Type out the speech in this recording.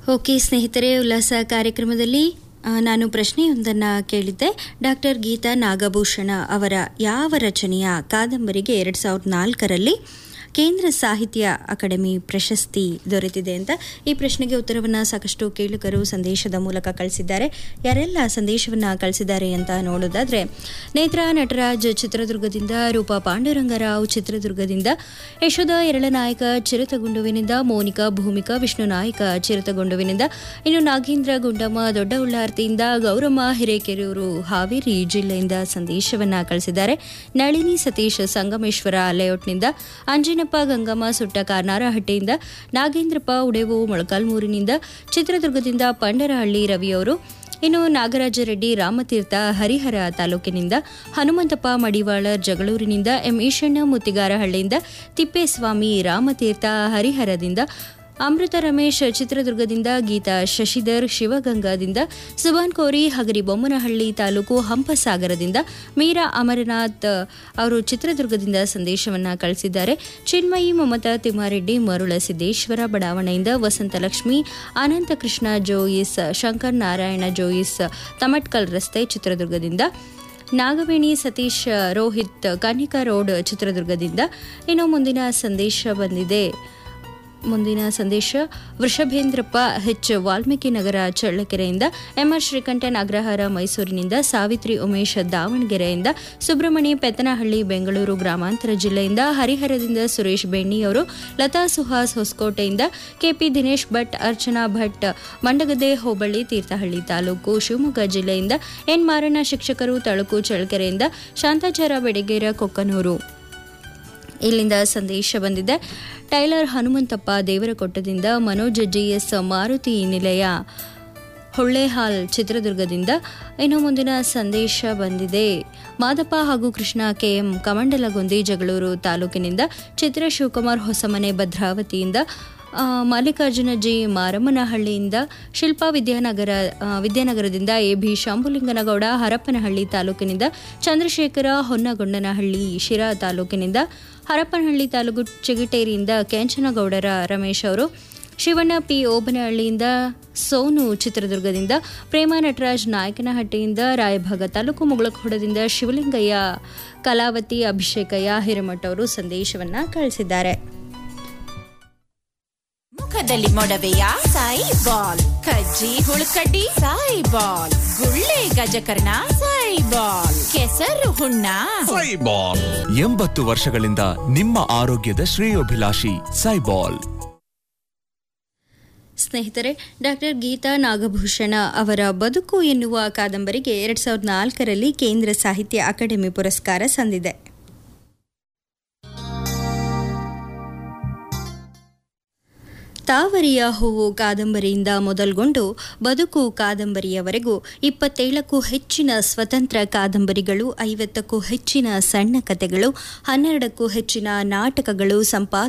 okay ಸ್ನೇಹಿತರೆ ಉಲ್ಲಾಸ ಕಾರ್ಯಕ್ರಮದಲ್ಲಿ ಆ, ನಾನು ಪ್ರಶ್ನೆಯೊಂದನ್ನು ಕೇಳಿದ್ದೆ ಡಾಕ್ಟರ್ ಗೀತಾ ನಾಗಭೂಷಣ ಅವರ ಯಾವ ರಚನೆಯ ಕಾದಂಬರಿಗೆ ಎರಡು ಸಾವಿರದ ನಾಲ್ಕರಲ್ಲಿ ಕೇಂದ್ರ ಸಾಹಿತ್ಯ ಅಕಾಡೆಮಿ ಪ್ರಶಸ್ತಿ ದೊರೆತಿದೆ ಅಂತ ಈ ಪ್ರಶ್ನೆಗೆ ಉತ್ತರವನ್ನು ಸಾಕಷ್ಟು ಕೇಳುಗರು ಸಂದೇಶದ ಮೂಲಕ ಕಳಿಸಿದ್ದಾರೆ ಯಾರೆಲ್ಲ ಸಂದೇಶವನ್ನು ಕಳಿಸಿದ್ದಾರೆ ಅಂತ ನೋಡೋದಾದ್ರೆ ನೇತ್ರ ನಟರಾಜ್ ಚಿತ್ರದುರ್ಗದಿಂದ ರೂಪಾ ಪಾಂಡುರಂಗರಾವ್ ಚಿತ್ರದುರ್ಗದಿಂದ ಯಶೋಧ ಎರಳನಾಯಕ ಚಿರತಗುಂಡುವಿನಿಂದ ಮೋನಿಕಾ ಭೂಮಿಕಾ ವಿಷ್ಣು ನಾಯಕ ಚಿರತಗುಂಡುವಿನಿಂದ ಇನ್ನು ನಾಗೇಂದ್ರ ಗುಂಡಮ್ಮ ದೊಡ್ಡ ಉಳ್ಳಾರ್ತಿಯಿಂದ ಗೌರಮ್ಮ ಹಿರೇಕೆರೂರು ಹಾವೇರಿ ಜಿಲ್ಲೆಯಿಂದ ಸಂದೇಶವನ್ನ ಕಳಿಸಿದ್ದಾರೆ ನಳಿನಿ ಸತೀಶ್ ಸಂಗಮೇಶ್ವರ ಲೇಔಟ್ನಿಂದ ಅಂಜನಪ್ಪ ಗಂಗಮ್ಮ ಸುಟ್ಟ ಕಾರ್ನಾರಹಟ್ಟಿಯಿಂದ ನಾಗೇಂದ್ರಪ್ಪ ಉಡೇವು ಮೊಳಕಾಲ್ಮೂರಿನಿಂದ ಚಿತ್ರದುರ್ಗದಿಂದ ಪಂಡರಹಳ್ಳಿ ರವಿಯವರು ಇನ್ನು ನಾಗರಾಜ ರೆಡ್ಡಿ ರಾಮತೀರ್ಥ ಹರಿಹರ ತಾಲೂಕಿನಿಂದ ಹನುಮಂತಪ್ಪ ಮಡಿವಾಳರ್ ಜಗಳೂರಿನಿಂದ ಎಂ ಈಶಣ್ಣ ಮುತ್ತಿಗಾರಹಳ್ಳಿಯಿಂದ ತಿಪ್ಪೇಸ್ವಾಮಿ ರಾಮತೀರ್ಥ ಹರಿಹರದಿಂದ ಅಮೃತ ರಮೇಶ್ ಚಿತ್ರದುರ್ಗದಿಂದ ಗೀತಾ ಶಶಿಧರ್ ಶಿವಗಂಗಾದಿಂದ ಸುಭಾನ್ ಕೋರಿ ಹಗರಿ ಬೊಮ್ಮನಹಳ್ಳಿ ತಾಲೂಕು ಹಂಪಸಾಗರದಿಂದ ಮೀರಾ ಅಮರನಾಥ್ ಅವರು ಚಿತ್ರದುರ್ಗದಿಂದ ಸಂದೇಶವನ್ನು ಕಳಿಸಿದ್ದಾರೆ ಚಿನ್ಮಯಿ ಮಮತಾ ತಿಮ್ಮಾರೆಡ್ಡಿ ಮರುಳ ಸಿದ್ದೇಶ್ವರ ಬಡಾವಣೆಯಿಂದ ವಸಂತಲಕ್ಷ್ಮಿ ಅನಂತಕೃಷ್ಣ ಜೋಯಿಸ್ ಶಂಕರ್ ನಾರಾಯಣ ಜೋಯಿಸ್ ತಮಟ್ಕಲ್ ರಸ್ತೆ ಚಿತ್ರದುರ್ಗದಿಂದ ನಾಗವೇಣಿ ಸತೀಶ್ ರೋಹಿತ್ ಕನ್ನಿಕಾ ರೋಡ್ ಚಿತ್ರದುರ್ಗದಿಂದ ಇನ್ನು ಮುಂದಿನ ಸಂದೇಶ ಬಂದಿದೆ ಮುಂದಿನ ಸಂದೇಶ ವೃಷಭೇಂದ್ರಪ್ಪ ಹೆಚ್ ವಾಲ್ಮೀಕಿ ನಗರ ಚಳ್ಳಕೆರೆಯಿಂದ ಎಂಆರ್ ಶ್ರೀಕಂಠನ್ ಅಗ್ರಹಾರ ಮೈಸೂರಿನಿಂದ ಸಾವಿತ್ರಿ ಉಮೇಶ್ ದಾವಣಗೆರೆಯಿಂದ ಸುಬ್ರಹ್ಮಣಿ ಪೆತ್ತನಹಳ್ಳಿ ಬೆಂಗಳೂರು ಗ್ರಾಮಾಂತರ ಜಿಲ್ಲೆಯಿಂದ ಹರಿಹರದಿಂದ ಸುರೇಶ್ ಬೆಣ್ಣಿಯವರು ಲತಾ ಸುಹಾಸ್ ಹೊಸಕೋಟೆಯಿಂದ ಕೆಪಿ ದಿನೇಶ್ ಭಟ್ ಅರ್ಚನಾ ಭಟ್ ಮಂಡಗದ್ದೆ ಹೋಬಳಿ ತೀರ್ಥಹಳ್ಳಿ ತಾಲೂಕು ಶಿವಮೊಗ್ಗ ಜಿಲ್ಲೆಯಿಂದ ಎನ್ ಮಾರಣ್ಣ ಶಿಕ್ಷಕರು ತಳುಕು ಚಳ್ಳಕೆರೆಯಿಂದ ಶಾಂತಾಚಾರ ಬೆಡಗೇರ ಕೊಕ್ಕನೂರು ಇಲ್ಲಿಂದ ಸಂದೇಶ ಬಂದಿದೆ ಟೈಲರ್ ಹನುಮಂತಪ್ಪ ದೇವರಕೊಟ್ಟದಿಂದ ಮನೋಜ್ ಜಿಎಸ್ ಮಾರುತಿ ನಿಲಯ ಹೊಳ್ಳೆಹಾಲ್ ಚಿತ್ರದುರ್ಗದಿಂದ ಇನ್ನು ಮುಂದಿನ ಸಂದೇಶ ಬಂದಿದೆ ಮಾದಪ್ಪ ಹಾಗೂ ಕೃಷ್ಣ ಕೆಎಂ ಕಮಂಡಲಗೊಂದಿ ಜಗಳೂರು ತಾಲೂಕಿನಿಂದ ಚಿತ್ರ ಶಿವಕುಮಾರ್ ಹೊಸಮನೆ ಭದ್ರಾವತಿಯಿಂದ ಆ, ಮಲ್ಲಿಕಾರ್ಜುನ ಜಿ ಮಾರಮ್ಮನಹಳ್ಳಿಯಿಂದ ಶಿಲ್ಪಾ ವಿದ್ಯಾನಗರ ಆ, ವಿದ್ಯಾನಗರದಿಂದ ಎ ಬಿ ಶಾಂಭುಲಿಂಗನಗೌಡ ಹರಪ್ಪನಹಳ್ಳಿ ತಾಲೂಕಿನಿಂದ ಚಂದ್ರಶೇಖರ ಹೊನ್ನಗೊಂಡನಹಳ್ಳಿ ಶಿರಾ ತಾಲೂಕಿನಿಂದ ಹರಪ್ಪನಹಳ್ಳಿ ತಾಲೂಕು ಚಿಗಿಟೇರಿಯಿಂದ ಕೆಂಚನಗೌಡರ ರಮೇಶ್ ಅವರು ಶಿವಣ್ಣ ಪಿ ಓಬನಹಳ್ಳಿಯಿಂದ ಸೋನು ಚಿತ್ರದುರ್ಗದಿಂದ ಪ್ರೇಮ ನಟರಾಜ್ ನಾಯಕನಹಟ್ಟಿಯಿಂದ ರಾಯಭಾಗ ತಾಲೂಕು ಮುಗಳಖೋಡದಿಂದ ಶಿವಲಿಂಗಯ್ಯ ಕಲಾವತಿ ಅಭಿಷೇಕಯ್ಯ ಹಿರೇಮಠ ಅವರು ಸಂದೇಶವನ್ನ ಕಳಿಸಿದ್ದಾರೆ ಮುಖದಲ್ಲಿ ಮೊಡವೆಯ ಸಾಯಿ ಬಾಲ್ ಕಜ್ಜಿ ಹುಳುಕಡ್ಡಿ ಸಾಯಿ ಬಾಲ್ ಗುಳ್ಳೆ ಗಜಕರ್ಣ ಸಾಯಿ ಬಾಲ್ ಕೆಸರು ಹುಣ್ಣ ಸೈಬಾಲ್ ಎಂಬತ್ತು ವರ್ಷಗಳಿಂದ ನಿಮ್ಮ ಆರೋಗ್ಯದ ಶ್ರೇಯೋಭಿಲಾಷಿ ಸೈಬಾಲ್ ಸ್ನೇಹಿತರೆ ಡಾಕ್ಟರ್ ಗೀತಾ ನಾಗಭೂಷಣ ಅವರ ಬದುಕು ಎನ್ನುವ ಕಾದಂಬರಿಗೆ ಎರಡ್ ಸಾವಿರದ ನಾಲ್ಕರಲ್ಲಿ ಕೇಂದ್ರ ಸಾಹಿತ್ಯ ಅಕಾಡೆಮಿ ಪುರಸ್ಕಾರ ಸಂದಿದೆ ತಾವರಿಯ ಹೂವು ಕಾದಂಬರಿಯಿಂದ ಮೊದಲ್ಗೊಂಡು ಬದುಕು ಕಾದಂಬರಿಯವರೆಗೂ ಇಪ್ಪತ್ತೇಳಕ್ಕೂ ಹೆಚ್ಚಿನ ಸ್ವತಂತ್ರ ಕಾದಂಬರಿಗಳು ಐವತ್ತಕ್ಕೂ ಹೆಚ್ಚಿನ ಸಣ್ಣ ಕಥೆಗಳು ಹನ್ನೆರಡಕ್ಕೂ ಹೆಚ್ಚಿನ ನಾಟಕಗಳು ಸಂಪಾದ